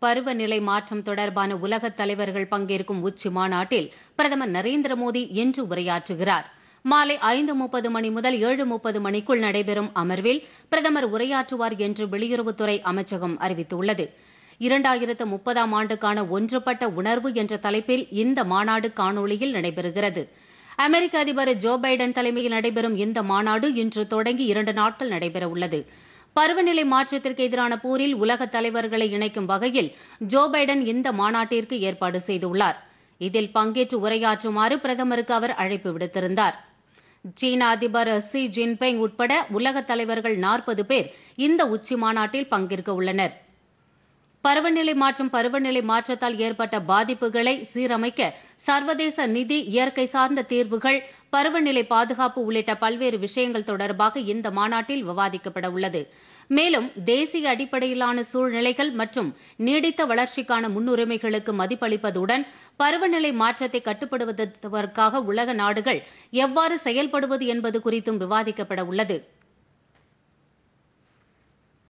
பருவநிலை மாற்றம் தொடர்பான உலகத் தலைவர்கள் பங்கேற்கும் உச்சி மாநாட்டில் பிரதமர் நரேந்திர மோடி இன்று உரையாற்றுகிறார் மாலை ஐந்து முப்பது மணி முதல் ஏழு முப்பது மணிக்குள் நடைபெறும் அமர்வில் பிரதமர் உரையாற்றுவார் என்று வெளியுறவுத்துறை அமைச்சகம் அறிவித்துள்ளது இரண்டாயிரத்து முப்பதாம் ஆண்டுக்கான ஒன்றுபட்ட உணர்வு என்ற தலைப்பில் இந்த மாநாடு காணொளியில் நடைபெறுகிறது அமெரிக்க அதிபர் ஜோ பைடன் தலைமையில் நடைபெறும் இந்த மாநாடு இன்று தொடங்கி இரண்டு நாட்கள் நடைபெறவுள்ளது பருவநிலை மாற்றத்திற்கு எதிரான போரில் உலக தலைவர்களை இணைக்கும் வகையில் ஜோ பைடன் இந்த மாநாட்டிற்கு ஏற்பாடு செய்துள்ளார் இதில் பங்கேற்று உரையாற்றுமாறு பிரதமருக்கு அவர் அழைப்பு விடுத்திருந்தார் சீன அதிபர் ஷி ஜின்பிங் உட்பட உலக தலைவர்கள் நாற்பது பேர் இந்த உச்சி மாநாட்டில் பங்கேற்க உள்ளனர் பருவநிலை மாற்றம் பருவநிலை மாற்றத்தால் ஏற்பட்ட பாதிப்புகளை சீரமைக்க சர்வதேச நிதி இயற்கை சார்ந்த தீர்வுகள் பருவநிலை பாதுகாப்பு உள்ளிட்ட பல்வேறு விஷயங்கள் தொடர்பாக இந்த மாநாட்டில் விவாதிக்கப்பட உள்ளது மேலும் தேசிய அடிப்படையிலான சூழ்நிலைகள் மற்றும் நீடித்த வளர்ச்சிக்கான முன்னுரிமைகளுக்கு மதிப்பளிப்பதுடன் பருவநிலை மாற்றத்தை கட்டுப்படுத்துவதற்காக உலக நாடுகள் எவ்வாறு செயல்படுவது என்பது குறித்தும் விவாதிக்கப்பட உள்ளது